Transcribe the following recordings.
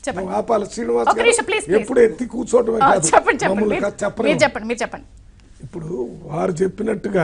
చెప్పండి. నువ్వు ఆపాలి శ్రీనివాస్ ఒక నిమిషం, please, గారు please. ఎప్పుడు ఎత్తి కూర్చోవటమే ఆ, కాదు చెప్పండి చెప్పండి మమ్మల్ని మీరు- కాదు చెప్పరు మీరు చెప్పండి మీరు చెప్పండి ఇప్పుడు వారు చెప్పినట్టుగా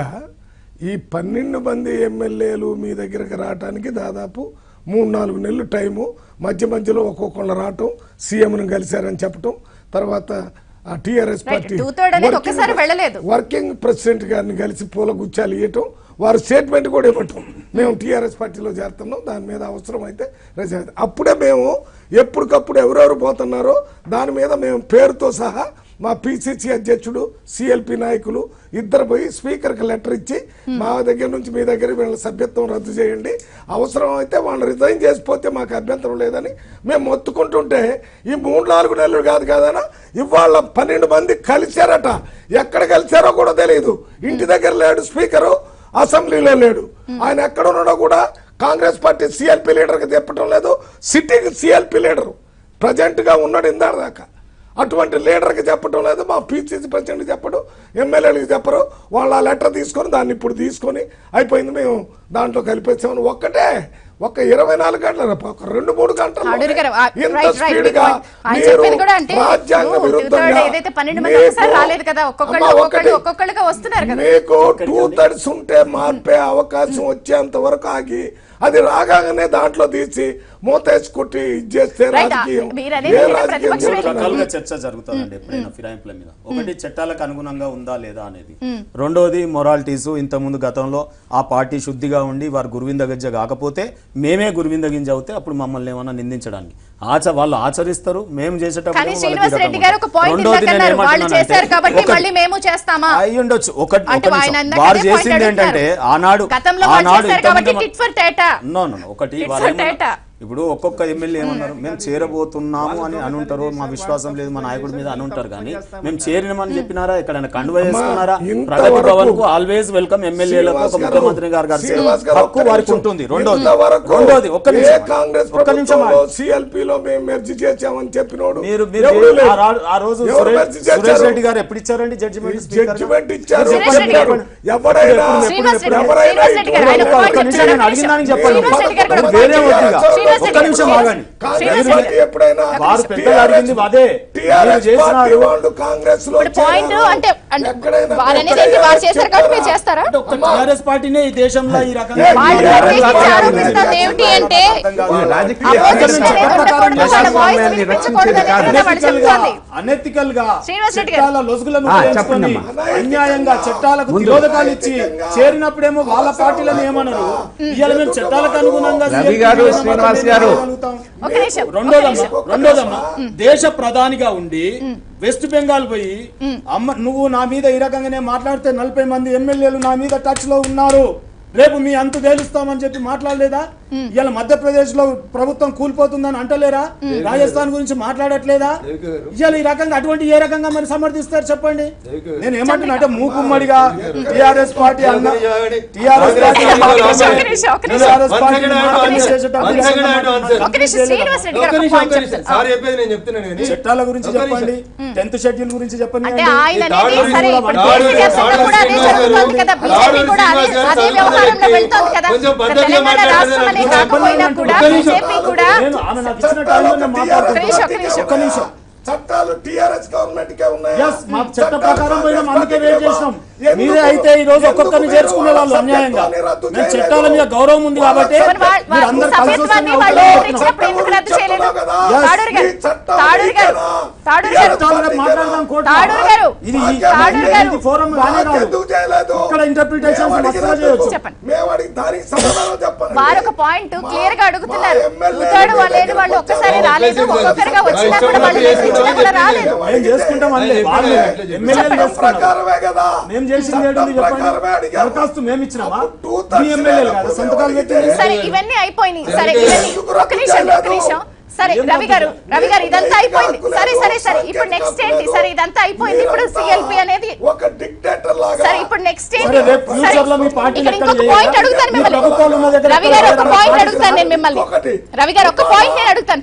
ఈ పన్నెండు మంది ఎమ్మెల్యేలు మీ దగ్గరకు రావడానికి దాదాపు మూడు నాలుగు నెలలు టైము మధ్య మధ్యలో ఒక్కొక్కళ్ళు రావటం సీఎంను కలిశారని చెప్పటం తర్వాత ఆ టీఆర్ఎస్ Right. పార్టీ Two-third అనేది working- ఒక్కసారి వెళ్ళలేదు. వర్కింగ్ ప్రెసిడెంట్ గారిని కలిసి పూల గుచ్చాలు ఇవ్వటం వారు స్టేట్మెంట్ కూడా ఇవ్వటం మేము టీఆర్ఎస్ పార్టీలో చేరుతున్నాం దాని మీద అవసరం అయితే రిజైన్ అవుతాం. అప్పుడే మేము ఎప్పటికప్పుడు ఎవరెవరు పోతున్నారో దాని మీద మేము పేరుతో సహా మా పిసిసి అధ్యక్షుడు సిఎల్పి నాయకులు ఇద్దరు పోయి స్పీకర్కి లెటర్ ఇచ్చి మా దగ్గర నుంచి మీ దగ్గర వీళ్ళ సభ్యత్వం రద్దు చేయండి అవసరం అయితే వాళ్ళు రిజైన్ చేసిపోతే మాకు అభ్యంతరం లేదని మేము మొత్తుకుంటుంటే ఈ మూడు నాలుగు నెలలు కాదు కాదనా ఇవాళ పన్నెండు మంది కలిశారట ఎక్కడ కలిశారో కూడా తెలియదు ఇంటి దగ్గర లేడు స్పీకరు అసెంబ్లీలో లేడు ఆయన ఎక్కడ ఉన్నాడో కూడా కాంగ్రెస్ పార్టీ సిఎల్పి లీడర్కి చెప్పటం లేదు సిట్టింగ్ సిఎల్పి లీడరు ప్రజెంట్ గా ఉన్నాడు ఇందాక దాకా అటువంటి లీడర్కి చెప్పడం లేదు మా పిసిసి ప్రెసిడెంట్ చెప్పడు ఎమ్మెల్యేలకు చెప్పరు వాళ్ళు ఆ లెటర్ తీసుకొని దాన్ని ఇప్పుడు తీసుకొని అయిపోయింది మేము దాంట్లో కలిపేసామని ఒక్కటే ఒక ఇరవై నాలుగు గంటల ఒక రెండు మూడు గంటలు అడూరి గారు, ఆ, ఇంత right, right, స్పీడ్ మీకు గా ఆయన మీరు చెప్పింది కూడా అంటే రాజ్యాంగ ఇప్పుడు విరుద్ధంగా two-third ఏదైతే పన్నెండు మంది మీకు- ఒకసారి రాలేదు కదా, ఒక్కొక్కళ్ళు, అమ్మా, ఒక్కొక్కళ్ళు, ఒకటి. ఒక్కొక్కళ్ళుగా వస్తున్నారు కదా. మీకు టూ థర్డ్స్ ఉంటే మార్పే అవకాశం వచ్చేంత వరకు ఆగి అది రాగానే దాంట్లో తీసి మూతేసి కొట్టి ఇది చేస్తే Right, రాజకీయం మీరు అనేది ఏ ఏంటంటే రాజకీయం ప్రతిపక్ష మూడు చేస్తున్నారు? రకాలుగా చర్చ జరుగుతుందండి ఎప్పుడైనా ఫిరాయింపుల మీద ఒకటి చట్టాలకు అనుగుణంగా ఉందా లేదా అనేది రెండోది మొరాలిటీస్ ఇంతకుముందు గతంలో ఆ పార్టీ శుద్ధిగా ఉండి వారు గురువింద గజ్జ కాకపోతే మేమే గురువింద గింజ అవుతే అప్పుడు మమ్మల్ని ఏమన్నా నిందించడానికి ఆచ వాళ్ళు ఆచరిస్తారు మేము చేసేటప్పుడు కానీ ఏమో వాళ్ళకి శ్రీనివాస్ ఈ రెడ్డి రకం గారు ఒక ఉంటుంది. పాయింట్ రెండోది ఇందాక నేను అన్నారు వాళ్ళు ఏమంటున్నానంటే, చేశారు కాబట్టి ఒకటి- మళ్ళీ మేము చేస్తామా అయి ఉండొచ్చు ఒక ఒక అంటే నిమిషం. ఆయన ఇందాక వారు అదే point చేసింది ఏంటంటే అడుగుతున్నారు. ఆనాడు గతంలో వాళ్ళు ఆనాడు చేశారు కాబట్టి ఇంతమంది tit for tat-ఆ. No no no. ఒకటి It's వాళ్ళు a ఏమన్నారు? data. ఇప్పుడు ఒక్కొక్క ఎమ్మెల్యే ఏమన్నారు మేము చేరబోతున్నాము అని అని ఉంటారు మా విశ్వాసం లేదు మా నాయకుడి మీద అని ఉంటారు కానీ మేము చేరినమని చెప్పినారా ఎక్కడైనా కండువ వేసుకున్నారా ఇంతవరకు ప్రగతి భవన్ కు ఆల్వేస్ వెల్కమ్ ఎమ్మెల్యేలకు ఒక శ్రీనివాస్ గారు, ముఖ్యమంత్రి గారు గారు శ్రీనివాస్ గారు హక్కు ఒక్క వారికి నిమిషం. ఉంటుంది రెండోది ఇంతవరకు రెండోది ఒక్క ఏ నిమిషం కాంగ్రెస్ ఒక్క నిమిషం ప్రభుత్వంలో ఆగండి. సిఎల్పిలో మేము మెర్జీ చేసామని చెప్పినోడు మీరు మీరు ఎవరు లేరు. ఆ రా- ఆ రోజు ఎవరు సురేష్ మెర్జీ సురేష్ చేశారు? రెడ్డి గారు ఎప్పుడు ఇచ్చారండి జడ్జిమెంట్ జడ్జిమెంట్ ఇచ్చారు సురేష్ రెడ్డి గారు. ఎవరైనా శ్రీనివాస్ రెడ్డి గారు, ఎవరైనా శ్రీనివాస్ రెడ్డి గారు, ఆయన ఇప్పుడు ఒక ఒక్క point నిమిషం చెప్తున్నారు, నేను ఒక అడిగిన దానికి నిమిషం. చెప్పాను. శ్రీనివాస్ రెడ్డి గారు కూడా ఒక వేరే point వద్దుగా. చెప్తున్నారు. శ్రీనివాస్ ఒక్క రెడ్డి నిమిషం గారు. ఆగండి. కాంగ్రెస్ శ్రీనివాస్ పార్టీ రెడ్డి ఎప్పుడైనా వారు పెద్దలు అడిగింది అదే TRS మీరు చేసినారు పార్టీ వాళ్ళు కాంగ్రెస్ లో ఇప్పుడు పాయింట్ చేరారు. అంటే అంటే ఎక్కడైనా వారు అనేది ఎక్కడైనా ఏంటి వారు చేశారు కాబట్టి మీరు చెప్పారా? చేస్తారా అంటే ఒక్క టీఆర్ఎస్ పార్టీనే ఈ దేశంలో ఈ రకంగా ఏ, వాళ్ళు TRS ప్రత్యేకించి పార్టీ ఆరోపిస్తుంది ఏమిటి అంటే రాజకీయ అపోజిషన్ చట్ట అనేది ప్రకారం ఉండకూడదు, వాళ్ళ voice ప్రజాస్వామ్యాన్ని వినిపించకూడదు రక్షించేది కాదు. అనేది వాళ్ళు అనెతికల్ గా చెప్తోంది. అనెతికల్ గా శ్రీనివాస్ రెడ్డి గారు. చట్టాల లొసుగులను ఆ, ఉపయోగించుకొని చెప్పండి అన్యాయంగా చట్టాలకు ముందు. తిరోధకాలు ఇచ్చి చేరినప్పుడేమో వాళ్ళ పార్టీలను ఏమనరు ఇవాళ మేము చట్టాలకు అనుగుణంగా రవి గారు, శ్రీనివాస్ గారు. ఒక నిమిషం ఒక రెండోదమ్మా నిమిషం. రెండోదమ్మా దేశ ప్రధానిగా ఉండి వెస్ట్ బెంగాల్ పోయి అమ్మ నువ్వు నా మీద ఈ రకంగానే మాట్లాడితే నలభై మంది ఎమ్మెల్యేలు నా మీద టచ్ లో ఉన్నారు రేపు మీ అంతు తేలుస్తామని చెప్పి మాట్లాడలేదా ఇవాళ మధ్యప్రదేశ్ లో ప్రభుత్వం కూలిపోతుందని అంటలేరా రాజస్థాన్ గురించి మాట్లాడట్లేదా ఇవాళ ఈ రకంగా అటువంటి ఏ రకంగా మరి సమర్థిస్తారు చెప్పండి నేను ఏమంటున్నా అంటే మూకుమ్మడిగా టిఆర్ఎస్ పార్టీ అన్న టిఆర్ఎస్ పార్టీ ఒక నిమిషం, ఒక నిమిషం, ఒక నిమిషం. టిఆర్ఎస్ పార్టీ మాత్రమే చేసేటప్పుడు ఈ రకంగా ఒక నిమిషం శ్రీనివాస్ రెడ్డి గారు ఒక point చెప్తారు. సార్ చెప్పేది నేను చెప్తున్నాను కానీ చట్టాల గురించి ఒక్క చెప్పండి టెన్త్ షెడ్యూల్ గురించి చెప్పండి అంటే ఆయన ఈ తాడు అనేది సరే ఇప్పుడు తాడు దేశవ్యాప్తంగా కూడా అదే శ్రీనివాస్ జరుగుతోంది కదా తాడు బీజేపీ కూడా అదే శ్రీనివాస్ అదే గారు వ్యవహారంలో తాడు వెళ్తోంది కదా కొంచెం ఇక్కడ పద్ధతిగా తెలంగాణ రాష్ట్రం అనే మాట్లాడారు. కాకపోయినా కూడా ఒక్క నిమిషం. బీజేపీ కూడా నేను ఆమె నాకు ఇచ్చిన టైంలో నేను ఒక్క మాట్లాడుతున్నాను నిమిషం, ఒక్క నిమిషం. ఒక్క నిమిషం చట్టాలు టిఆర్ఎస్ గవర్నమెంట్ కే ఉన్నాయి Yes, మా చట్ట ప్రకారం పోయినాం అందుకే వెయిట్ చేసినాం మీరే అయితే ఈ రోజు ఒక్కొక్కరిని చేర్చుకునే వాళ్ళు అన్యాయంగా మేము చట్టాల మీద గౌరవం ఉంది కాబట్టి మరి వాళ్ళ- మీరు వాళ్ళ అందరు కలిసి వస్తే సభ్యత్వాన్ని మేము వాళ్ళు అవతల ఎవరిచ్చినప్పుడు ఎందుకు రద్దు చేయలేదు Yes. తాడూరు గారు తాడూరు గారు తాడూరు గారు చట్టాలుగా మాట్లాడదాం కోర్టులో. తాడూరు గారు ఇది ఈ- తాడూరు గారు ఇది ఫోరం రానే రాదు ఎందుకు చేయలేదు ఇక్కడ interpretations మేము మస్తుగా అడిగినందుకు చేయొచ్చు. చెప్పండి. మేము అడిగి దానికి సమాధానం చెప్పండి వారు ఒక పాయింట్ క్లియర్ గా అడుగుతున్నారు మా ఎమ్మెల్యేలు కూతాడు మీ వాళ్ళేది దగ్గరకు వాళ్ళు ఒక్కసారి వచ్చారు. రాలేదు ఒక్కొక్కరిగా వచ్చినా కూడా వాళ్ళు ఇచ్చినా కూడా రాలేదు మేము చేసుకుంటాం అల్లే వాళ్ళు ఎమ్మెల్యేలు చట్టం చేసుకున్నారు ప్రకారమే కదా మేము చేసింది చట్టం ఏంటి చెప్పండి ప్రకారమే అడిగాము. దరఖాస్తు మేము ఇచ్చినామా అప్పుడు two thirds మీ ఎమ్మెల్యేలు లేనప్పుడు కాదు సంతకాలు మేము పెట్టింది అడిగితే సరే ఇవన్నీ అయిపోయినాయి సరే ఇవన్నీ ఒక్క నిమిషం ఒక్క నిమిషం సరే ఏం రవి గారు మాట్లాడుతున్నారు? రవి గారు ఇదంతా అయిపోయింది సరే సరే సరే ఇప్పుడు నెక్స్ట్ ఏంటి సరే ఇదంతా అయిపోయింది ఇప్పుడు సిఎల్పి అనేది ఒక డిక్టేటర్ లాగా సరే ఇప్పుడు నెక్స్ట్ ఏంటి సరే రేపు ఫ్యూచర్ లో మీ పార్టీ ఇక్కడ ఎక్కడ ఇంకొక చేయాలి? పాయింట్ అడుగుతాను మీ మిమ్మల్ని ప్రభుత్వాలు ఉన్న దగ్గర రవి గారు ఒక ఎక్కడ పాయింట్ పార్టీ అడుగుతాను నేను మిమ్మల్ని ఒకటి. రవి గారు ఒక పాయింట్ నేను అడుగుతాను ప్లీజ్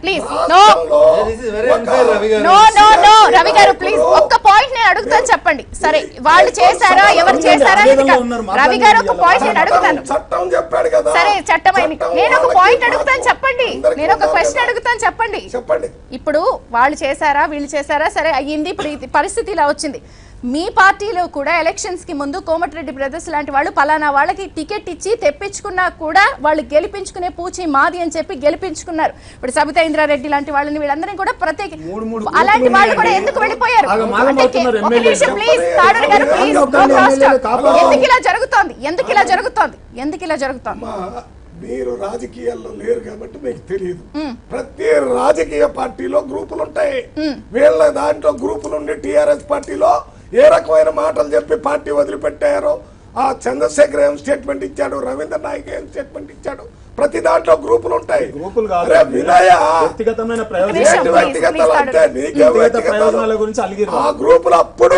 రాష్ట్రంలో This is very ఒక- unfair, రవి గారు. No no no CRPF Ravi గారు ప్లీజ్ ఇప్పుడు ఒక్క పాయింట్ నేను అడుగుతాను చెప్పండి సరే వాళ్ళు చేశారా ఎవరు ఉండండి, చేశారా అనేది ఆవేదనలో కాదు. ఉన్నారు, రవి గారు ఒక మాట్లాడండి పాయింట్ నేను అడుగుతాను చట్టం- చట్టం చెప్పాడు కదా సరే చట్టం అయింది చట్టం నేను ఒక వాళ్ళకి పాయింట్ అడుగుతాను మాకు చెప్పండి అందరికీ నేను ఒక ఉండాలి క్వశ్చన్ కదా. అడుగుతాను చెప్పండి చెప్పండి ఇప్పుడు వాళ్ళు చేశారా వీళ్ళు చేశారా సరే అయ్యింది ఇప్పుడు ఇది పరిస్థితి ఇలా వచ్చింది మీ పార్టీలో కూడా ఎలక్షన్స్ కి ముందు కోమటిరెడ్డి బ్రదర్స్ లాంటి వాళ్ళు పలానా వాళ్ళకి టికెట్ ఇచ్చి తెప్పించుకున్నా కూడా వాళ్ళు గెలిపించుకునే పూచి మాది అని చెప్పి గెలిపించుకున్నారు ఇప్పుడు సబితా ఇంద్రారెడ్డి లాంటి వాళ్ళని వీళ్ళందరినీ కూడా ప్రత్యేక మూడు మూడు అలాంటి గ్రూపులు వాళ్ళు కూడా ఉన్నాయండి. ఎందుకు వెళ్ళిపోయారు ఆగ మాగం అంటే అవుతున్నారు ఒక ఎమ్మెల్యేలు. నిమిషం ప్లీజ్ తాడూరి గారు ప్లీజ్ ఒక్కరిని ఎమ్మెల్యేలు కాపాడాలి. ఎందుకు ఇలా జరుగుతోంది ఎందుకు ఇలా జరుగుతోంది ఎందుకు ఇలా జరుగుతోంది మా మీరు రాజకీయాల్లో లేరు కాబట్టి మీకు తెలియదు ప్రతి రాజకీయ పార్టీలో గ్రూపులు ఉంటాయి వీళ్ళ దాంట్లో గ్రూపులు ఉండి టిఆర్ఎస్ పార్టీలో ఏ రకమైన మాటలు చెప్పి పార్టీ వదిలిపెట్టారో ఆ చంద్రశేఖర్ ఏం స్టేట్మెంట్ ఇచ్చాడు రవీంద్ర నాయక్ ఏం స్టేట్మెంట్ ఇచ్చాడు ప్రతి దాంట్లో గ్రూపులు ఉంటాయి గ్రూపులు కాదు అరే వినయ వ్యక్తిగతమైన నిమిషం, ఏంటి ప్రయోజనం please, వ్యక్తిగతాలు please, అంటే నీకే వ్యక్తిగత వ్యక్తిగతాలు ప్రయోజనాల గురించి అలిగిర్రు. ఆ గ్రూపులు అప్పుడు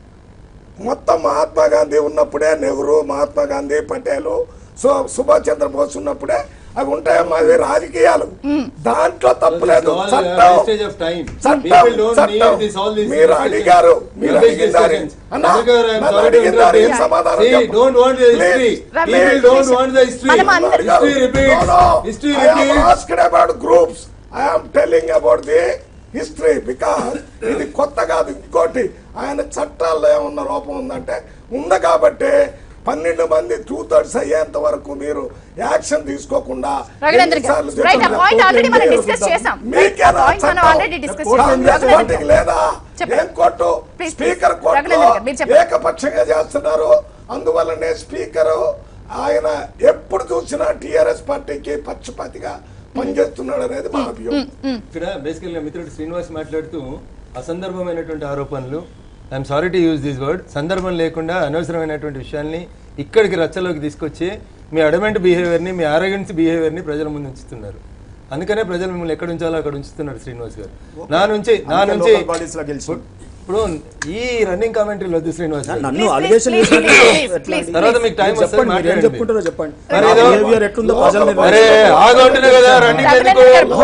మొత్తం మహాత్మా గాంధీ ఉన్నప్పుడే నెహ్రూ మహాత్మా గాంధీ పటేల్ సో సుభాష్ చంద్రబోస్ ఉన్నప్పుడే అవి ఉంటాయమ్మా అవి రాజకీయాలు దాంట్లో తప్పులేదు All, uh, చట్టం wastage of time. చట్టం People don't చట్టం need this, all these మీరు discussions. అడిగారు మీరు All these అడిగిన దాని discussions. అన్నా, Rajak గారు, I'm నన్ను sorry to అడిగిన interrupt దానికి you. సమాధానం See, చెప్పు. don't want the Please, history. Ravi, People please. don't want the history. మనం అందరం- History repeats. No, no. History I am repeats. asked about groups. I am telling about the history because ఇది కొత్త కాదు ఇంకోటి ఆయన చట్టాల్లో ఏమన్నా లోపం ఉందంటే ఉంది కాబట్టి పన్నెండు మంది టూ థర్డ్స్ అయ్యేంత వరకు మీరు యాక్షన్ తీసుకోకుండా రఘునందన్ గారు ఎన్నిసార్లు రైట్ ఆ చెప్పినా పాయింట్ ఆల్రెడీ మనం మీరు డిస్కస్ చేసాం మీకేనా పాయింట్ మనం చట్టం? ఆల్రెడీ డిస్కస్ కోర్టు చేసాం ఏం కాంగ్రెస్ పార్టీకి లేదా చెప్పండి. ఏం కోర్టు Please, స్పీకర్ please. కోర్టులో రఘునందన్ గారు, మీరు చెప్పండి. ఏకపక్షంగా చేస్తున్నారు అందువల్లనే స్పీకర్ ఆయన ఎప్పుడు చూసినా టిఆర్ఎస్ పార్టీకి పక్షపాతిగా పనిచేస్తున్నాడు అనేది మా అభిప్రాయం ఇక్కడ బేసికల్గా మిత్రుడు శ్రీనివాస్ మాట్లాడుతూ అసందర్భమైనటువంటి ఆరోపణలు I'm sorry to use this word సందర్భం లేకుండా అనవసరమైనటువంటి విషయాల్ని ఇక్కడికి రచ్చలోకి తీసుకొచ్చి మీ అడమెంట్ బిహేవియర్ని మీ ఆరోగెన్స్ బిహేవియర్ని ప్రజల ముందు ఉంచుతున్నారు అందుకనే ప్రజలు మిమ్మల్ని ఎక్కడ ఉంచాలో అక్కడ ఉంచుతున్నారు శ్రీనివాస్ గారు నా నుంచి నా అందుకే నుంచి local bodies లో గెలిచాం. ఇప్పుడు ఈ రన్నింగ్ కామెంటరీలు వద్దు శ్రీనివాస్ గారు నన్ను Please, allegation please, please, please, please. తర్వాత మీకు టైం మీరు వస్తుంది చెప్పండి మీరు ఏం మాట్లాడండి చెప్పుకుంటారో చెప్పండి మరి నా ఏదో- బిహేవియర్ ఎట్లుందో ప్రజలు అరే నిర్ణయిస్తారు. ఆగంటున్నా కదా రన్నింగ్ ఎందుకు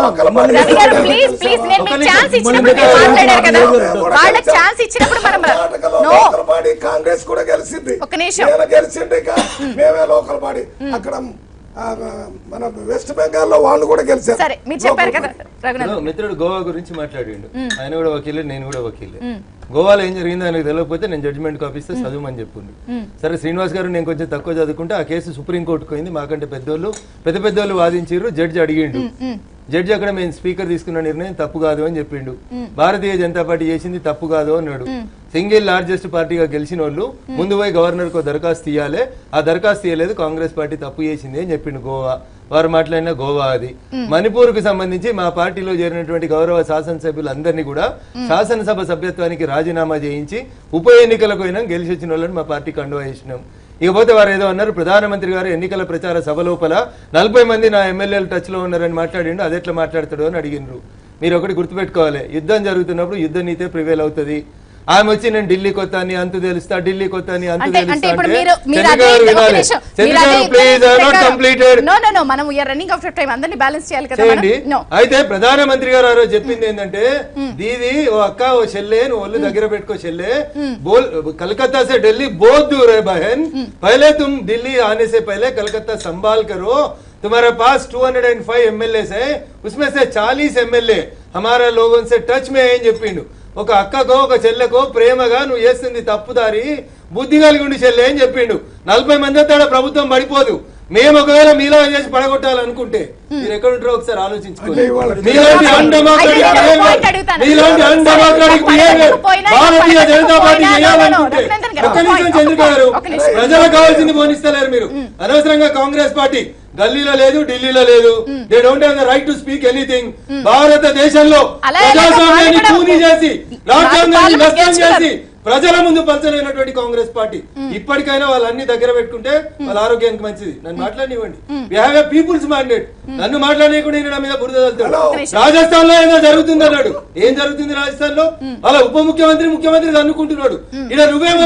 రవి గారు ప్లీజ్ ప్లీజ్ నేను ఒక్క మీకు నిమిషం, ఛాన్స్ ఇచ్చినప్పుడు మిమ్మల్ని మీరు మాట్లాడారు కదా మాట్లాడారు. వాళ్ళకి ఛాన్స్ ఇచ్చినప్పుడు మనం కర్ణాటకలో నో లోకల్ బాడీ కాంగ్రెస్ కూడా గెలిచింది ఒక్క నిమిషం. ఈయన గెలిచింది ఇక మేమే లోకల్ బాడీ అక్కడ ఆ, మన వెస్ట్ బెంగాల్ లో వాళ్ళు కూడా గెలిచారు సరే మీరు చెప్పారు కదా రఘునందన్ ఇప్పుడు మిత్రుడు గోవా గురించి మాట్లాడిండు ఆయన కూడా వకీలే నేను కూడా వకీలే గోవాలో ఏం జరిగిందో ఆయనకు తెలియకపోతే నేను జడ్జిమెంట్ కాపిస్తే చదువుమని చెప్పిండు సరే శ్రీనివాస్ గారు నేను కొంచెం తక్కువ చదువుకుంటే ఆ కేసు సుప్రీం కోర్టుకు పోయింది మాకంటే పెద్దోళ్ళు పెద్ద పెద్దోళ్ళు వాదించారు జడ్జి అడిగిండు జడ్జి అక్కడ మేము స్పీకర్ తీసుకున్న నిర్ణయం తప్పు కాదు అని చెప్పిండు భారతీయ జనతా పార్టీ చేసింది తప్పు కాదు అన్నాడు సింగిల్ లార్జెస్ట్ పార్టీగా గెలిచిన వాళ్ళు ముందు పోయి గవర్నర్ కు దరఖాస్తు ఇవ్వాలి ఆ దరఖాస్తు ఇవ్వలేదు కాంగ్రెస్ పార్టీ తప్పు చేసింది అని చెప్పిండు గోవా వారు మాట్లాడిన గోవా అది మణిపూర్ కు సంబంధించి మా పార్టీలో చేరినటువంటి గౌరవ శాసనసభ్యులందరినీ కూడా శాసనసభ సభ్యత్వానికి రాజీనామా చేయించి ఉప ఎన్నికలకు పోయినా గెలిచి వచ్చిన వాళ్ళని మా పార్టీ కండువా చేసినాం ఇకపోతే వారు ఏదో అన్నారు ప్రధానమంత్రి గారు ఎన్నికల ప్రచార సభ లోపల నలభై మంది నా ఎమ్మెల్యేలు టచ్ లో ఉన్నారని మాట్లాడిండు అది ఎట్లా మాట్లాడతాడు అని అడిగినరు మీరు ఒకటి గుర్తుపెట్టుకోవాలి యుద్ధం జరుగుతున్నప్పుడు యుద్ధ నీతే ప్రివేల్ అవుతుంది ఆమె వచ్చి నేను ఢిల్లీ కొత్త అని అంతు తెలుస్తా ఢిల్లీ కొత్త అని అంతు అంటే అంటే తెలుస్తా ఇప్పుడు అంటే మీరు మీరు చంద్ర అదే గారు ఒక వినాలి. నిమిషం. చంద్ర మీరు అదే గారు please are not completed no no no మనం వీఆర్ రన్నింగ్ ఆఫ్ టైం అందరినీ బ్యాలెన్స్ చేయాలి కదా చేయండి మనం నో అయితే ప్రధానమంత్రి గారు ఆ రోజు చెప్పింది ఏంటంటే దీది ఓ అక్క ఓ చెల్లె నువ్వు ఒళ్ళు దగ్గర పెట్టుకో చెల్లె బోల్ కలకత్తా से दिल्ली बहुत दूर है बहन पहले तुम दिल्ली आने से पहले कलकत्ता संभाल करो तुम्हारे पास 205 एमएलए है उसमें से 40 एमएलए हमारे लोगों से टच में है అని చెప్పిండు ఒక అక్కకో ఒక చెల్లెకో ప్రేమగా నువ్వు చేస్తుంది తప్పుదారి బుద్ధి కలిగి ఉండి చెల్లె అని చెప్పిండు నలభై మంది తేడా ప్రభుత్వం పడిపోదు మేము ఒకవేళ మీలో చేసి పడగొట్టాలనుకుంటే మీరు ఎక్కడ ఉంటారో ఒకసారి ఆలోచించుకోండి అంటే ఇవాళ మీలాంటి అన్డెమోక్రటిక్ అయితే నేను బిహేవియర్ point అడుగుతాను. మీలాంటి అన్డెమోక్రటిక్ సరే, బిహేవియర్ పోయినా, భారతీయ పోయినా, జనతా పార్టీ పోయినా, చేయాలనుకుంటే రఘునందన్ గారు, ఒక్క నిమిషం point, చంద్రిక గారు ఒక నిమిషం. ప్రజలకు కావాల్సింది పోనిస్తలేరు మీరు అనవసరంగా కాంగ్రెస్ పార్టీ గల్లీలో లేదు ఢిల్లీలో లేదు they don't have the right to speak anything భారతదేశంలో అలాగే ప్రజాస్వామ్యాన్ని వాళ్ళు కూడా- కూని చేసి రాజ్యాంగాన్ని వాళ్ళు నష్టం గెలుచుకున్నారు. చేసి ప్రజల ముందు పంచలేనటువంటి కాంగ్రెస్ పార్టీ ఇప్పటికైనా వాళ్ళన్ని దగ్గర పెట్టుకుంటే వాళ్ళ ఆరోగ్యానికి మంచిది నన్ను మాట్లాడినివ్వండి we have a people's mandate నన్ను మాట్లాడలేకుండా ఈయన నా మీద బురద చల్లుతాడు. రాజస్థాన్ లో ఏదో జరుగుతుంది అన్నాడు ఏం జరుగుతుంది రాజస్థాన్ లో అలా ఉప ముఖ్యమంత్రి ముఖ్యమంత్రి అనుకుంటున్నాడు ఇలా నువ్వేమన్నావు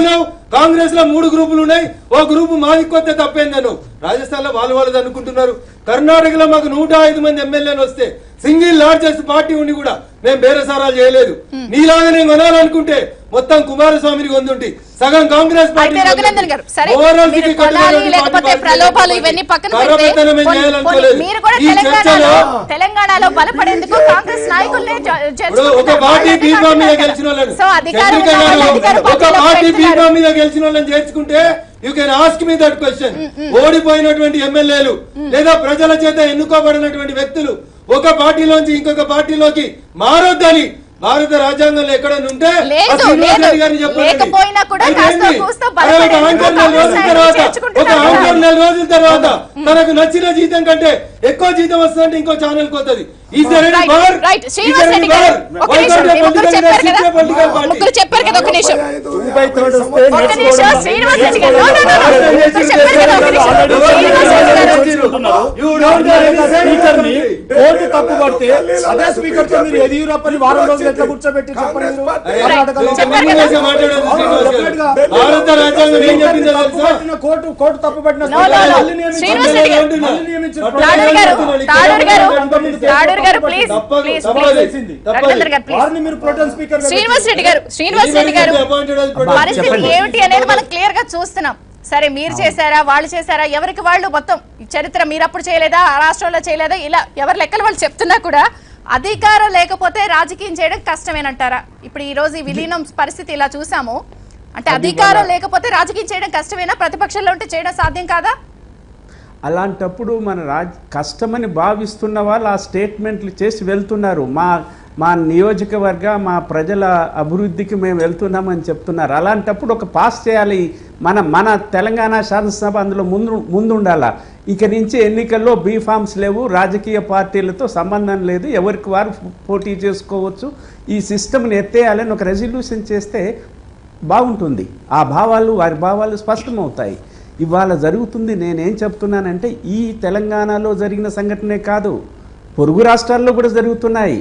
కాంగ్రెస్ లో మూడు గ్రూపులు ఉన్నాయి ఓ గ్రూపు మాది కొత్త తప్పేందను రాజస్థాన్ లో వాళ్ళు వాళ్ళు అనుకుంటున్నారు కర్ణాటకలో మాకు నూట ఐదు మంది ఎమ్మెల్యేలు వస్తే సింగిల్ లార్జెస్ట్ పార్టీ ఉండి కూడా మేము బేరసారాలు చేయలేదు నీలాగా నేను కొనాలనుకుంటే మొత్తం కుమారస్వామిని కొందుంటి సగం కాంగ్రెస్ పార్టీ అయితే రఘునందన్ గారు సరే Overall మీరు కి కొనాలి కట్టుబడి లేకపోతే పార్టీ ప్రలోభాలు పార్టీ ఇవన్నీ పక్కన కర్రబెత్తనం పెడితే ఏం కొన్ని- చేయాలనుకోలేదు. కొన్ని- మీరు కూడా ఈ తెలంగాణలో చర్చలో తెలంగాణలో బలపడేందుకు కాంగ్రెస్ నాయకుల్నే జ- ఇప్పుడు ఒక చేర్చుకుంటున్నారు. పార్టీ వాళ్ళైతే బీఫామ్ మీద కాదు గెలిచిన వాళ్ళని సో అధికారం చంద్రిక ఉన్న వాళ్ళు గారు అధికార ఒక పార్టీలో పార్టీ పెడుతున్నారు. బీఫామ్ మీద గెలిచిన వాళ్ళని చేర్చుకుంటే you can ask me that question ఓడిపోయినటువంటి ఎమ్మెల్యేలు లేదా ప్రజల చేత ఎన్నుకోబడినటువంటి వ్యక్తులు ఒక పార్టీలోంచి ఇంకొక పార్టీలోకి మారొద్దని భారత రాజ్యాంగంలో ఎక్కడ ఉంటే లేదు, ఆ శ్రీనివాస్ లేదు. రెడ్డి గారిని చెప్పండి. లేకపోయినా కూడా అయితే కాస్తో ఏంది? కూస్తో అరే ఒక బలపడేందుకు యాంకర్ నెల రోజుల కాంగ్రెస్ తర్వాత ఒక చేర్చుకుంటున్నారు కదా. యాంకర్ నెల రోజుల తర్వాత తనకు నచ్చిన జీతం కంటే ఎక్కువ జీతం వస్తుందంటే ఇంకో ఛానల్ పోతుంది ఈ రైట్, రైట్. శ్రీనివాస్ రెడ్డి గారు, ఒక నిమిషం. మీ ముగ్గురు చెప్పారు కదా ముగ్గురు చెప్పారు కదా ఒక నిమిషం ముప్పై తోడు వస్తే ఒక నిమిషం నేర్చుకోవడం శ్రీనివాస్ రెడ్డి గారు No, no, no, no. ముగ్గురు చెప్పారు కదా ఒక నిమిషం శ్రీనివాస్ రెడ్డి గారు స్పీకర్ ని కోర్టు తప్పు పడితే అదే స్పీకర్ తో మీరు యదియూరప్పని వారం రోజులు ఎట్లా కూర్చోబెట్టి చెప్పండి మీరు కర్ణాటకలో చెప్పారు కదా. భారత రాజ్యాంగం ఏం చెప్పిందో తప్పు తెలుసా పట్టిన కోర్టు కోర్టు తప్పు పట్టిన No, no, no. మళ్ళీ నియమించండి. శ్రీనివాస్ రెడ్డి గారు. మళ్ళీ నియమించండి. తాడూరు గారు తాడూరు గారు అంతకుముందు తాడూరు గారు ప్లీజ్ తప్పదు, ప్లీజ్ తప్పదు. ప్లీజ్ రఘునందన్ గారు ప్లీజ్ వారిని మీరు ప్రొటెన్ స్పీకర్ శ్రీనివాస్ రెడ్డి గారు శ్రీనివాస్ రెడ్డి గారు పరిస్థితి ఏమిటి అనేది మనం క్లియర్ గా చూస్తున్నాం సరే మీరు చేశారా వాళ్ళు చేశారా ఎవరికి వాళ్ళు మొత్తం ఈ చరిత్ర మీరు అప్పుడు చేయలేదా ఆ రాష్ట్రంలో చేయలేదా ఇలా ఎవరి లెక్కలు వాళ్ళు చెప్తున్నా కూడా అధికారం లేకపోతే రాజకీయం చేయడం కష్టమేనంటారా ఇప్పుడు ఈ రోజు ఈ విలీనం పరిస్థితి ఇలా చూసాము అంటే అధికారం లేకపోతే రాజకీయం చేయడం కష్టమేనా ప్రతిపక్షంలో ఉంటే చేయడం సాధ్యం కాదా అలాంటప్పుడు మన రాజ్ కష్టమని భావిస్తున్న వాళ్ళు ఆ స్టేట్మెంట్లు చేసి వెళ్తున్నారు మా మా నియోజకవర్గ మా ప్రజల అభివృద్ధికి మేము వెళ్తున్నామని చెప్తున్నారు అలాంటప్పుడు ఒక పాస్ చేయాలి మన మన తెలంగాణ శాసనసభ అందులో ముందు ముందు ఉండాలా ఇక నుంచి ఎన్నికల్లో బీఫామ్స్ లేవు రాజకీయ పార్టీలతో సంబంధం లేదు ఎవరికి వారు పోటీ చేసుకోవచ్చు ఈ సిస్టమ్ని ఎత్తేయాలని ఒక రెజల్యూషన్ చేస్తే బాగుంటుంది ఆ భావాలు వారి భావాలు స్పష్టమవుతాయి ఇవాళ జరుగుతుంది నేనేం చెప్తున్నానంటే ఈ తెలంగాణలో జరిగిన సంఘటనే కాదు పొరుగు రాష్ట్రాల్లో కూడా జరుగుతున్నాయి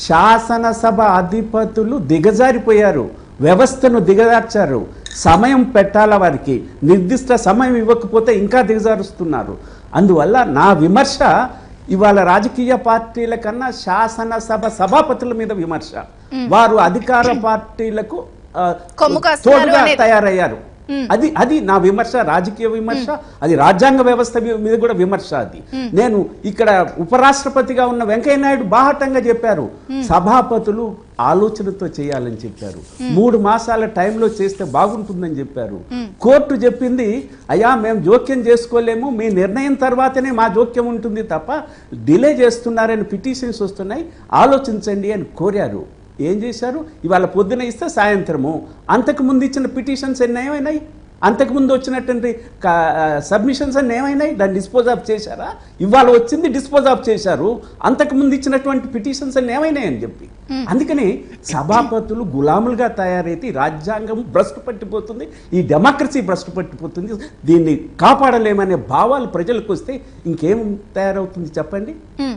శాసనసభ అధిపతులు దిగజారిపోయారు వ్యవస్థను దిగజార్చారు సమయం పెట్టాల వారికి నిర్దిష్ట సమయం ఇవ్వకపోతే ఇంకా దిగజారుస్తున్నారు అందువల్ల నా విమర్శ ఇవాళ రాజకీయ పార్టీల కన్నా శాసనసభ సభాపతుల మీద విమర్శ వారు అధికార పార్టీలకు ఆ, కొమ్ము కాస్తున్నారు తోడుగా అనేది. తయారయ్యారు అది అది నా విమర్శ రాజకీయ విమర్శ అది రాజ్యాంగ వ్యవస్థ మీ- మీద కూడా విమర్శ అది నేను ఇక్కడ ఉపరాష్ట్రపతిగా ఉన్న వెంకయ్య నాయుడు బాహటంగా చెప్పారు సభాపతులు ఆలోచనతో చేయాలని చెప్పారు మూడు మాసాల టైంలో చేస్తే బాగుంటుందని చెప్పారు కోర్టు చెప్పింది అయ్యా మేము జోక్యం చేసుకోలేము మీ నిర్ణయం తర్వాతనే మా జోక్యం ఉంటుంది తప్ప డిలే చేస్తున్నారని పిటిషన్స్ వస్తున్నాయి ఆలోచించండి అని కోరారు ఏం చేశారు ఇవాళ పొద్దున ఇస్తే సాయంత్రము అంతకు ముందు ఇచ్చిన పిటిషన్స్ ఎన్ని ఏమైనాయి అంతకుముందు వచ్చినటువంటి సబ్మిషన్స్ అన్ని ఏమైనాయి దాన్ని డిస్పోజ్ ఆఫ్ చేశారా ఇవాళ వచ్చింది డిస్పోజ్ ఆఫ్ చేశారు అంతకుముందు ఇచ్చినటువంటి పిటిషన్స్ అన్ని ఏమైనాయి అని చెప్పి అందుకని సభాపతులు గులాములుగా తయారైతే ఈ రాజ్యాంగం భ్రష్టు పట్టిపోతుంది ఈ డెమోక్రసీ భ్రష్టు పట్టిపోతుంది దీన్ని కాపాడలేమనే భావాలు ప్రజలకు వస్తే ఇంకేం తయారవుతుంది చెప్పండి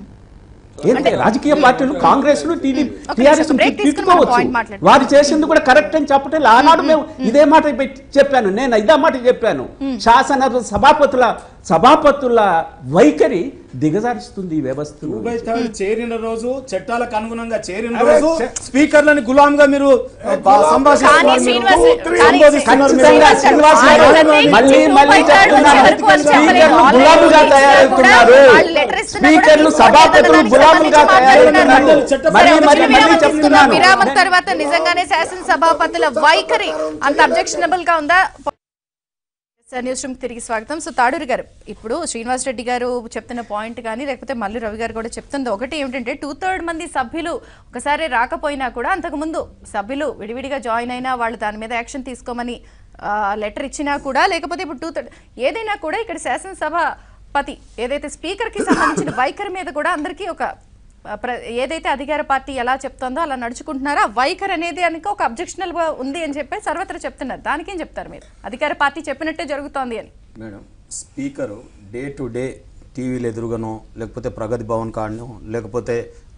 ఏంటంటే రాజకీయ పార్టీలు కాంగ్రెస్ టీడీపీ ఒక టీఆర్ఎస్ నిమిషం break తీసుకుని మనం point మాట్లాడదాం. వారు చేసింది కూడా కరెక్ట్ అని చెప్పటం ఆనాడు మేము ఇదే మాట పెట్టి చెప్పాను నేను ఇదే మాట చెప్పాను శాసన సభాపతుల సభాపతుల వైఖరి దిగజారుస్తుంది ఈ వ్యవస్థను టూ థర్డ్ చేరిన రోజు చట్టాలకు అనుగుణంగా చేరిన రోజు స్పీకర్లని గులాంగా మీరు బా- సంభాషిస్తున్నారు కానీ మీరు. శ్రీనివాస్ కానీ సంబోధిస్తున్నారు మీరు. ఖచ్చితంగా శ్రీనివాస్ గారు ఆయన ప్రత్యేకించి మళ్ళీ two మళ్ళీ point third చెప్తున్నాను వరకు వాళ్ళు చెప్పలేదు. స్పీకర్లు Already గులాములుగా ఇచ్చినా తయారవుతున్నారు కూడా వాళ్ళు letter ఇస్తున్నా కూడా స్పీకర్లు తీసుకోలేదు సభాపతులు దానికి గులాములుగా సంబంధించి తయారవుతున్నారు మాట్లాడుతున్నారు. మళ్ళీ సరే, మళ్ళీ ఒక మళ్ళీ విరామం తీసుకుందాం. చెప్తున్నాను విరామం తర్వాత నిజంగానే శాసనసభాపతుల వైఖరి అంత అబ్జెక్షనబుల్ గా ఉందా సార్ న్యూస్ రూమ్ తిరిగి స్వాగతం సో తాడూరు గారు ఇప్పుడు శ్రీనివాస్ రెడ్డి గారు చెప్తున్న పాయింట్ కానీ లేకపోతే మల్లు రవి గారు కూడా చెప్తుంది ఒకటి ఏమిటంటే టూ థర్డ్ మంది సభ్యులు ఒకసారి రాకపోయినా కూడా అంతకుముందు సభ్యులు విడివిడిగా జాయిన్ అయినా వాళ్ళు దాని మీద యాక్షన్ తీసుకోమని లెటర్ ఇచ్చినా కూడా లేకపోతే ఇప్పుడు టూ థర్డ్ ఏదైనా కూడా ఇక్కడ శాసనసభాపతి ఏదైతే స్పీకర్ కి సంబంధించిన వైఖరి మీద కూడా అందరికీ ఒక ఆ, ప్ర- ఏదైతే అధికార పార్టీ ఎలా చెప్తోందో అలా నడుచుకుంటున్నారో ఆ వైఖరి అనేది అనుక ఒక అబ్జెక్షనల్ ఉంది అని చెప్పి సర్వత్రా చెప్తున్నారు దానికేం చెప్తారు మీరు అధికార పార్టీ చెప్పినట్టే జరుగుతోంది అని madam speaker day to day టీవీలు ఎదురుగానో లేకపోతే ప్రగతి భవన్ కాడనో లేకపోతే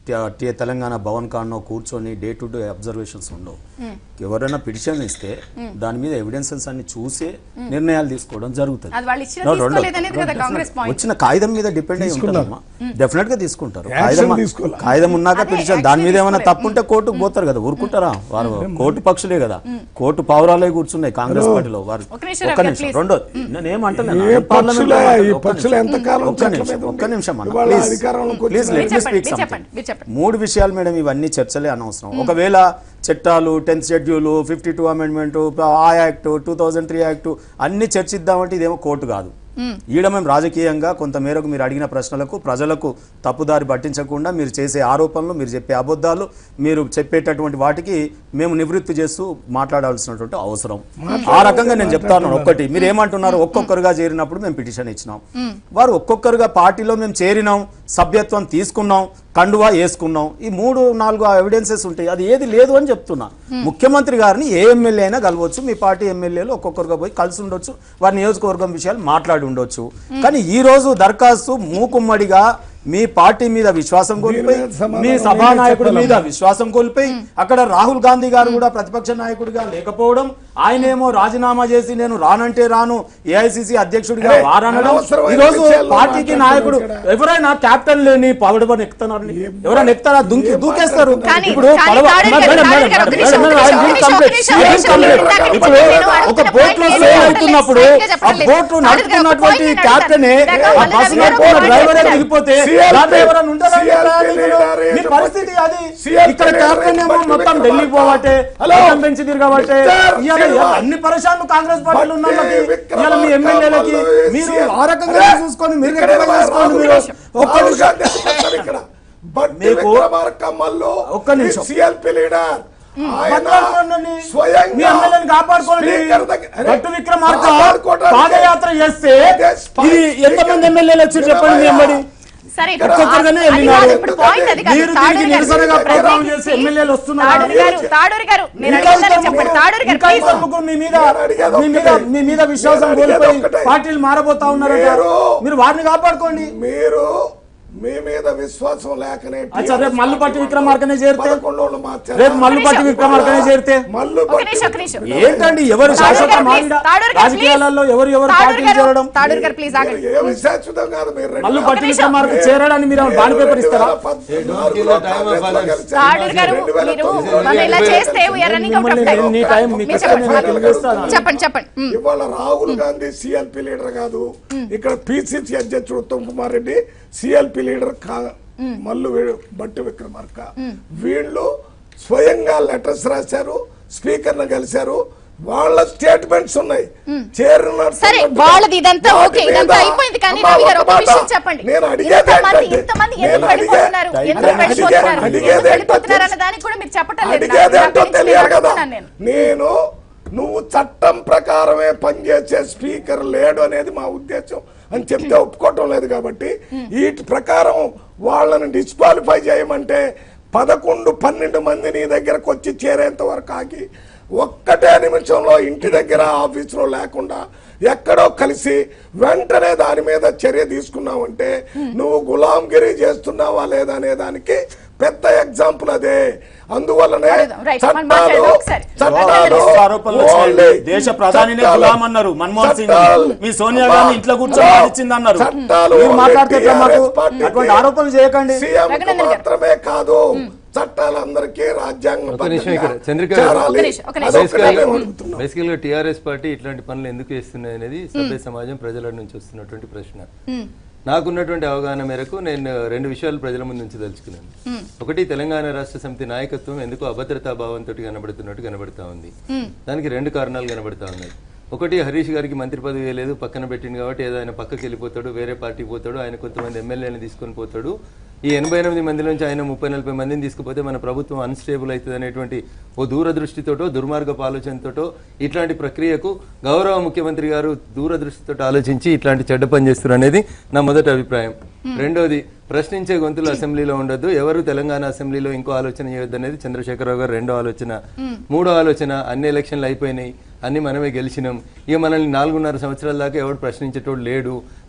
ట- ట- తెలంగాణ భవన్ కాడనో కూర్చొని డే టు డే అబ్జర్వేషన్స్ ఉండవు ఎవరైనా పిటిషన్ ఇస్తే దాని మీద ఎవిడెన్సెస్ అన్ని చూసే నిర్ణయాలు తీసుకోవడం జరుగుతుంది అది వాళ్ళు ఇచ్చిన No, రెండో- తీసుకోలేదనేది కదా రెండో- కాంగ్రెస్ పాయింట్. వచ్చిన కాగితం మీద డిపెండ్ అయి ఉంటారమ్మా డెఫినెట్ గా తీసుకుంటారు Action కాగితం తీసుకోవాలి. కాగితం ఉన్నాక అదే, పిటిషన్ action దాని మీద ఏమైనా తీసుకోలేదు. తప్పు ఉంటే కోర్టుకు పోతారు కదా ఊరుకుంటారా వారు కోర్టు పక్షులే కదా కోర్టు పావురాలే కూర్చున్నాయి కాంగ్రెస్ పార్టీలో వారు ఒక నిమిషం ఒక్క రవి గారు, నిమిషం please. రెండో నేను ఏమంటున్నాను ఏ నేను పార్లమెంట్లో పక్షులే ఈ ఒక్క పక్షులు నిమిషం. ఎంతకాలం ఒక్క చెట్ల నిమిషం మీద ఒక్క ఉంది? నిమిషం అన్న ఇవాళ ప్లీజ్ అధికారంలోకి ప్లీజ్ వచ్చిన లెట్ మీ మీరు స్పీక్ చెప్పండి, సంథింగ్ మీరు చెప్పండి. మూడు విషయాలు మేడం ఇవన్నీ చర్చలే అనవసరం ఒకవేళ చట్టాలు tenth schedule fifty two amendment ఆ act two thousand three act అన్ని చర్చిద్దామంటే ఇదేమో కోర్టు కాదు ఈడ మేము రాజకీయంగా కొంత మేరకు మీరు అడిగిన ప్రశ్నలకు ప్రజలకు తప్పుదారి పట్టించకుండా మీరు చేసే ఆరోపణలు మీరు చెప్పే అబద్ధాలు మీరు చెప్పేటటువంటి వాటికి మేము నివృత్తి చేస్తూ మాట్లాడాల్సినటువంటి అవసరం ఆ రకంగా నేను చెప్తాను ఒక్కటి మీరు ఏమంటున్నారు ఒక్కొక్కరుగా చేరినప్పుడు మేము పిటిషన్ ఇచ్చినాం వారు ఒక్కొక్కరుగా పార్టీలో మేము చేరినాం సభ్యత్వం తీసుకున్నాం కండువా వేసుకున్నాం ఈ మూడు నాలుగు ఎవిడెన్సెస్ ఉంటాయి అది ఏది లేదు అని చెప్తున్నా ముఖ్యమంత్రి గారిని ఏ ఎమ్మెల్యే అయినా కలవచ్చు మీ పార్టీ ఎమ్మెల్యేలు ఒక్కొక్కరుగా పోయి కలిసి ఉండొచ్చు వారి నియోజకవర్గం విషయాలు మాట్లాడి ఉండొచ్చు కానీ ఈ రోజు దరఖాస్తు మూకుమ్మడిగా మీ పార్టీ మీద విశ్వాసం కోల్పోయి మీద సమాధానం మీ మీరే సభానాయకుడి మీద చెప్పాలమ్మా. విశ్వాసం కోల్పోయి అక్కడ రాహుల్ గాంధీ గారు కూడా ప్రతిపక్ష నాయకుడిగా లేకపోవడం ఆయనేమో రాజీనామా చేసి నేను రానంటే రాను ఏఐసిసి అధ్యక్షుడిగా అరే, వారనడం అనవసరమైన ఈ రోజు విషయాల్లో పార్టీకి మాట్లాడుతున్నాం నాయకుడు ఇక్కడ. ఎవరైనా క్యాప్టెన్ లేని పగడబని ఎక్కుతున్నారు ఎవరైనా ఎక్కుతారా దుంకి ఏం దూకేస్తారు కానీ- ఇప్పుడు కానీ పడవ- తాడేరు మేడం, గారు, మేడం, తాడేరు గారు, ఒక మేడం, నిమిషం, మేడం, ఒక I will నిమిషం, complete. ఒక నిమిషం, I will ఒక నిమిషం, complete. మీరు ఇందాక ఇప్పుడు నేను ఒక అడుగుతున్న బోట్ లో point సేల్ నేను అవుతున్నప్పుడు సరిగ్గా ఆ చెప్పలేదు. బోట్ తాడేరు గారు, నడుపుతున్నటువంటి ఒక point క్యాప్టెన్ ఇందాక ఆ మళ్ళీ బస్సులో రవి గారు పోయిన ఒక డ్రైవర్ point దిగిపోతే CLP దాంట్లో ఎవరైనా ఉంటారా CLP ప్రయాణికులు? లీడర్ మీ ఏదో పరిస్థితి అది CLP ఇక్కడ లీడర్ క్యాప్టెన్ ఏమో బట్టి మొత్తం విక్రమార్క. ఢిల్లీ పోవట్టే హలో. మొత్తం పెంచి తిరగబట్టే మిస్టర్ ఇవాళ శ్రీనివాస్. అన్ని పరిశాలు కాంగ్రెస్ పార్టీలు ఉన్న బట్టి వాళ్ళకి విక్రమార్క ఇవాళ మీ ఎమ్మెల్యేలకి వాళ్ళు మీరు CLP ఆ రకంగా అరే, చూసుకొని మీరు ఇక్కడ ఎట్లా చూసుకోండి మీరు ఒక్క రాహుల్ నిమిషం గాంధీ అంటున్నారు ఇక్కడ బట్టి మీకు- విక్రమార్క మల్లు ఒక్క నిమిషం. సిఎల్పి లీడర్ ఆయన మాట్లాడుకోండి. స్వయంగా మీ ఎమ్మెల్యేని కాపాడుకోండి స్పీకర్ దగ్గర- అరే, గట్టు విక్రమార్క కాపాడుకోవడానికి పాదయాత్ర చేస్తే ఇదే స్పై- ఇది ఎంతమంది ఎమ్మెల్యేలు వచ్చి చెప్పండి మీ ఎమ్మడి సరే ఇప్పుడు ఒక్కొక్కరుగానే అది కాదు, వెళ్ళినారు. ఇప్పుడు పాయింట్ అది కాదు మీరు తాడూరు దీనికి గారు, నిరసనగా ప్రత్యేకించి ప్రోగ్రాం చేసి ఎమ్మెల్యేలు వస్తున్నారా? తాడూరు గారు తాడూరు గారు నేను ఇంకా అడుగుతాను ఇద్దరు చెప్పండి ముగ్గురు- తాడూరు గారు ఇంకా please. ఇద్దరు ముగ్గురు మీ మీద నేను అడిగేది మీ మీద ఒక్కటే. మీ మీద విశ్వాసం నేను అడిగేది కోల్పోయి ఒక్కటే. పార్టీలు మారబోతా ఉన్నారట మీరు- మీరు వారిని కాపాడుకోండి మీరు మీ మీద విశ్వాసం లేకనే అచ్చా, రేపు మల్లుపట్టి విక్రమార్కనే చేరితే? పదకొండోళ్ళు మార్చారు. రేపు మల్లుపట్టి నిమిషం. విక్రమార్కనే చేరితే ఒక మల్లుపట్టి నిమిషం ఒక నిమిషం ఏంటండి ఎవరు తాడూరు శాశ్వత గారు, please. మారిన తాడూరు గారు, రాజకీయాలలో please. ఎవరు ఎవరు తాడూరు పార్టీలు గారు, చేరడం తాడూరు గారు ప్లీజ్ ఆగండి మీరు ఏమి శాశ్వతం కాదు మీరు రెండు మల్లు వేల- పట్టి నిమిషం. విక్రమార్క చేరడానికి మీరు బాండ్ పేపర్ ఇస్తారా పద్నాలుగులో don't kill the time of కాంగ్రెస్లో others. గెలిచారు. తాడూరు గారు రెండు వేల మీరు తొమ్మిదిలో మనం ఇలా గెలిచారు. చేస్తే వీఆర్ రన్నింగ్ అవుట్ ఆఫ్ మిమ్మల్ని టైం నీ టైం మీకు మీరు ఇస్తే నేను చెప్పండి ఎట్లా చేస్తాను? చెప్పండి చెప్పండి ఉమ్. ఇవాళ రాహుల్ గాంధీ సిఎల్పి లీడర్ కాదు ఇక్కడ పిసిసి అధ్యక్షుడు ఉత్తమ్ కుమార్ రెడ్డి సిఎల్పి లీడర్ కా మల్లు వీ- బట్టి విక్రమార్క వీళ్ళు స్వయంగా లెటర్స్ రాశారు స్పీకర్ ను కలిశారు వాళ్ళ స్టేట్మెంట్స్ ఉన్నాయి చేరిన సరే వాళ్ళది ఇదంతా ఓకే ఇదంతా అయిపోయింది కానీ రవి గారు ఒక విషయం చెప్పండి నేను అడిగేది ఇంతమంది ఏంటంటే, ఇంతమంది నేను ఎందుకు అడిగే- వెళ్ళిపోతున్నారు టైం ఎందుకు టైం వెళ్ళిపోతున్నారు అడిగేది ఎందుకు ఏంటో వెళ్ళిపోతున్నారు అన్న తెలుసు. దానికి కూడా మీరు చెప్పటం లేదు అడిగేది నాకు. ఏంటో నాకు తెలిసి తెలియదు నేను కదా అడుగుతున్నాను నేను నేను నువ్వు చట్టం ప్రకారమే పనిచేసే స్పీకర్ లేడు అనేది మా ఉద్దేశం అని చెప్తే ఒప్పుకోవటం లేదు కాబట్టి వీటి ప్రకారం వాళ్ళని డిస్క్వాలిఫై చేయమంటే పదకొండు పన్నెండు మంది నీ దగ్గరకు వచ్చి చేరేంత వరకు ఆగి ఒక్కటే నిమిషంలో ఇంటి దగ్గర ఆఫీసులో లేకుండా ఎక్కడో కలిసి వెంటనే దాని మీద చర్య తీసుకున్నావంటే నువ్వు గులాంగిరి చేస్తున్నావా లేదా అనే దానికి పెద్ద ఎగ్జాంపుల్ అదే అందువల్లనే అడుగుదాం. Right. మనం చట్టాలు మాట్లాడదాం ఒకసారి. చట్టాలు ఆరోపణలు ఓన్లీ వచ్చినాయి. దేశ ప్రధానినే చట్టాలు- గులాం అన్నారు మన్మోహన్ సింగ్ చట్టాలు- మీ సోనియా గాంధీ ఇంట్లో కూర్చొని హలో. ఇచ్చింది అన్నారు చట్టాలు మీరు మాట్లాడితే ఎట్లా మాకు TRS పార్టీకి అటువంటి ఆరోపణలు చేయకండి సీఎం కు రఘునందన్ గారు. మాత్రమే కాదు చట్టాలందరికీ రాజ్యాంగ ఒక నిమిషం ఇక్కడ. పద్ధతిగా చంద్రిక గారు. చేరాలి. ఒక నిమిషం, ఒక నిమిషం. అదొక్కటే మేము అడుగుతున్నాం. బేసికల్ గా టిఆర్ఎస్ పార్టీ ఇట్లాంటి పనులు ఎందుకు చేస్తున్నాయి అనేది సభ్య సమాజం ప్రజల నుంచి వస్తున్నటువంటి ప్రశ్న నాకున్నటువంటి అవగాహన మేరకు నేను రెండు విషయాలు ప్రజల ముందు నుంచి తలుచుకున్నాను ఒకటి తెలంగాణ రాష్ట్ర సమితి నాయకత్వం ఎందుకు అభద్రతా భావంతో కనబడుతున్నట్టు కనబడతా ఉంది దానికి రెండు కారణాలు కనబడతా ఉన్నాయి ఒకటి హరీష్ గారికి మంత్రి పదవి లేదు పక్కన పెట్టింది కాబట్టి ఏదో ఆయన పక్కకి వెళ్ళిపోతాడు వేరే పార్టీకి పోతాడు ఆయన కొంతమంది ఎమ్మెల్యేని తీసుకొని పోతాడు ఈ ఎనభై ఎనిమిది మంది నుంచి ఆయన ముప్పై నలభై మందిని తీసుకుపోతే మన ప్రభుత్వం అన్స్టేబుల్ అవుతుంది అనేటువంటి ఓ దూరదృష్టితోటో దుర్మార్గపు ఆలోచనతోటో ఇట్లాంటి ప్రక్రియకు గౌరవ ముఖ్యమంత్రి గారు దూరదృష్టితో ఆలోచించి ఇట్లాంటి చెడ్డ పని చేస్తున్నారు అనేది నా మొదటి అభిప్రాయం రెండోది ప్రశ్నించే గొంతులు అసెంబ్లీలో ఉండొద్దు ఎవరు తెలంగాణ అసెంబ్లీలో ఇంకో ఆలోచన చేయొద్దు అనేది చంద్రశేఖరరావు గారు రెండో ఆలోచన మూడో ఆలోచన అన్ని ఎలక్షన్లు అయిపోయినాయి అన్ని మనమే గెలిచినాం ఇక మనల్ని నాలుగున్నర సంవత్సరాల దాకా ఎవడు ప్రశ్నించేటోడు లేడు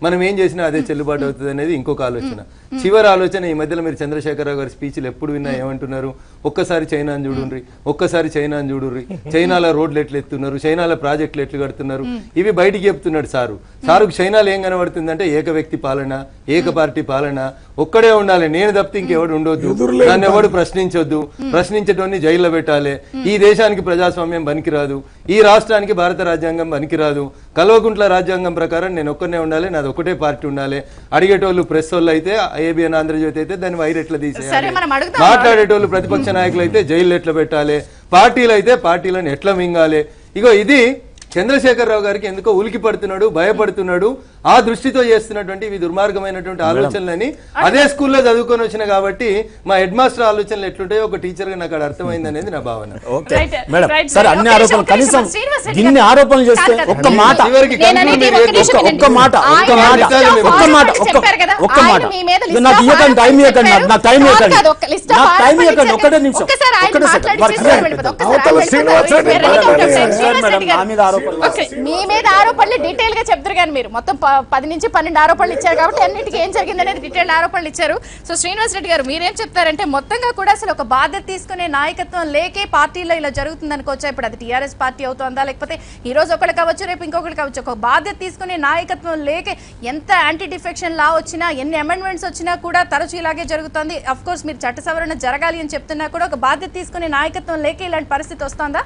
మనం ఏం చేసినా అదే చెల్లుబాటు అవుతుంది అనేది ఇంకొక ఆలోచన చివరి ఆలోచన ఈ మధ్యలో మీరు చంద్రశేఖరరావు గారి స్పీచ్లు ఎప్పుడు విన్నా ఏమంటున్నారు ఒక్కసారి చైనాని చూడుండ్రి ఒక్కసారి చైనాని చూడుర్రి చైనాలో రోడ్లు ఎట్లు ఎత్తున్నారు చైనాలో ప్రాజెక్టులు ఎట్లు కడుతున్నారు ఇవి బయటికి చెప్తున్నాడు సారు సారుకు చైనాలో ఏం కనబడుతుందంటే ఏక వ్యక్తి పాలన ఏక పార్టీ పాలన ఒక్కడే ఉండాలి నేను తప్పితే ఇంకెవడు ఉండొద్దు ఎదురులేని నన్ను ఎవడు ప్రశ్నించొద్దు ప్రశ్నించటోని జైల్లో పెట్టాలి ఈ దేశానికి ప్రజాస్వామ్యం పనికిరాదు ఈ రాష్ట్రానికి భారత రాజ్యాంగం పనికిరాదు కల్వకుంట్ల రాజ్యాంగం ప్రకారం నేను ఒక్కనే ఉండాలి నాది ఒకటే పార్టీ ఉండాలి అడిగేటోళ్ళు ప్రెస్ వాళ్ళు అయితే ఏబిఎన్ ఆంధ్రజ్యోతి అయితే దాన్ని వైర్ ఎట్లా సరే, తీసేయాలి మనం అడుగుదాం. మాట్లాడేటోళ్ళు ప్రతిపక్ష నాయకులు అయితే జైలు ఎట్లా పెట్టాలి పార్టీలు అయితే పార్టీలను ఎట్లా మింగాలి ఇగో ఇది చంద్రశేఖరరావు గారికి ఎందుకో ఉలికి పడుతున్నాడు భయపడుతున్నాడు ఆ దృష్టితో చేస్తున్నటువంటి ఇవి దుర్మార్గమైనటువంటి ఆలోచనలని అదే స్కూల్లో చదువుకొని వచ్చిన కాబట్టి మా హెడ్ మాస్టర్ ఆలోచనలు ఎట్లుంటాయో ఒక టీచర్ గా నాకు అక్కడ అర్థమైంది అనేది నా భావన ఓకే Right, మేడం right, సరే right. అన్ని ఒక్క ఆరోపణలు నిమిషం, ఒక్క కనీసం నిమిషం, శ్రీనివాస్ రెడ్డి ఇన్ని గారు. ఆరోపణలు చేస్తే కాదు, కాదు. ఒక్క మాట చివరికి నేను అనేది conclude ఒక్క నిమిషం ఒక్క- ఒక్క వినండి. మాట ఒక్క ఆయన మాట list of ఒక్క మాట articles ఒక్క చెప్పారు కదా, ఒక్క ఆయన మాట మీ మీద list నాకు of ఇవ్వకండి టైం articles ఇవ్వకండి నాకు- నాకు టైం చెప్పారు. ఇవ్వకండి కాదు, ఒక్క list of నాకు టైం articles ఇవ్వకండి ఒక్కటే చెప్పారు. నిమిషం ఒక్కసారి ఆయన ఒక్కటే మాట్లాడి సెకండ్. శ్రీనివాస్ రెడ్డి వెళ్ళిపోతారు. ఒక్కసారి అవతల ఆయన శ్రీనివాస్ రెడ్డి వెళ్ళిపోతారు. Very మాట్లాడారు. good, sir, Srinivas madam, Reddy నా గారు. మీద ఆరోపణలు ఓకే, మీ మీద ఆరోపణలు డీటెయిల్ గా చెప్తారు కానీ మీరు మొత్తం ప- పది నుంచి పన్నెండు ఆరోపణలు ఇచ్చారు కాబట్టి అన్నిటికీ ఏం జరిగింది అనేది డీటెయిల్ ఆరోపణలు ఇచ్చారు సో శ్రీనివాస్ రెడ్డి గారు మీరేం చెప్తారంటే మొత్తంగా కూడా అసలు ఒక బాధ్యత తీసుకునే నాయకత్వం లేకే పార్టీలో ఇలా జరుగుతుంది అనుకోవచ్చా ఇప్పుడు అది టీఆర్ఎస్ పార్టీ అవుతుందా లేకపోతే ఈ రోజు ఒకటి కావచ్చు రేపు ఇంకొకటి కావచ్చు ఒక బాధ్యత తీసుకునే నాయకత్వం లేకే ఎంత యాంటీ డిఫెక్షన్ లా వచ్చినా ఎన్ని అమెండ్మెంట్స్ వచ్చినా కూడా తరచూ ఇలాగే జరుగుతుంది అఫ్ కోర్స్ మీరు చట్ట సవరణ జరగాలి అని చెప్తున్నా కూడా ఒక బాధ్యత తీసుకునే నాయకత్వం లేకే ఇలాంటి పరిస్థితి వస్తుందా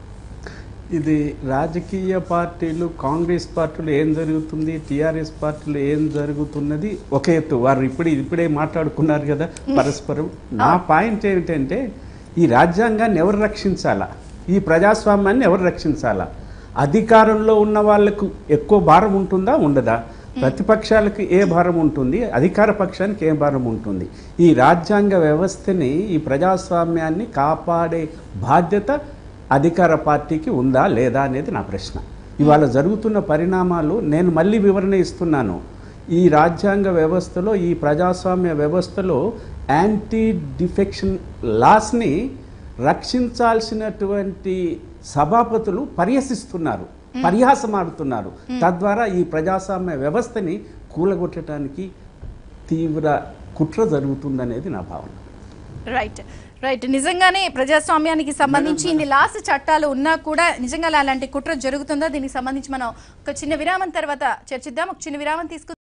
ఇది రాజకీయ పార్టీలు కాంగ్రెస్ పార్టీలు ఏం జరుగుతుంది టీఆర్ఎస్ పార్టీలు ఏం జరుగుతున్నది ఒక ఎత్తు వారు ఇప్పుడు ఇప్పుడే మాట్లాడుకున్నారు కదా పరస్పరం నా పాయింట్ ఏమిటంటే ఈ రాజ్యాంగాన్ని ఎవరు రక్షించాలా ఈ ప్రజాస్వామ్యాన్ని ఎవరు రక్షించాలా అధికారంలో ఉన్న వాళ్ళకు ఎక్కువ భారం ఉంటుందా ఉండదా ప్రతిపక్షాలకు ఏ భారం ఉంటుంది అధికార పక్షానికి ఏ భారం ఉంటుంది ఈ రాజ్యాంగ వ్యవస్థని ఈ ప్రజాస్వామ్యాన్ని కాపాడే బాధ్యత అధికార పార్టీకి ఉందా లేదా అనేది నా ప్రశ్న ఇవాళ జరుగుతున్న పరిణామాలు నేను మళ్ళీ వివరణ ఇస్తున్నాను ఈ రాజ్యాంగ వ్యవస్థలో ఈ ప్రజాస్వామ్య వ్యవస్థలో యాంటీ డిఫెక్షన్ లాస్ని రక్షించాల్సినటువంటి సభాపతులు పర్యసిస్తున్నారు పర్యాసమాడుతున్నారు తద్వారా ఈ ప్రజాస్వామ్య వ్యవస్థని కూలగొట్టడానికి తీవ్ర కుట్ర జరుగుతుందనేది నా భావన రైట్ రైట్ నిజంగానే ప్రజాస్వామ్యానికి సంబంధించి ఇన్ని లాస్ట్ చట్టాలు ఉన్నా కూడా నిజంగా అలాంటి కుట్ర జరుగుతుందా దీనికి సంబంధించి మనం ఒక చిన్న విరామం తర్వాత చర్చిద్దాం ఒక చిన్న విరామం తీసుకు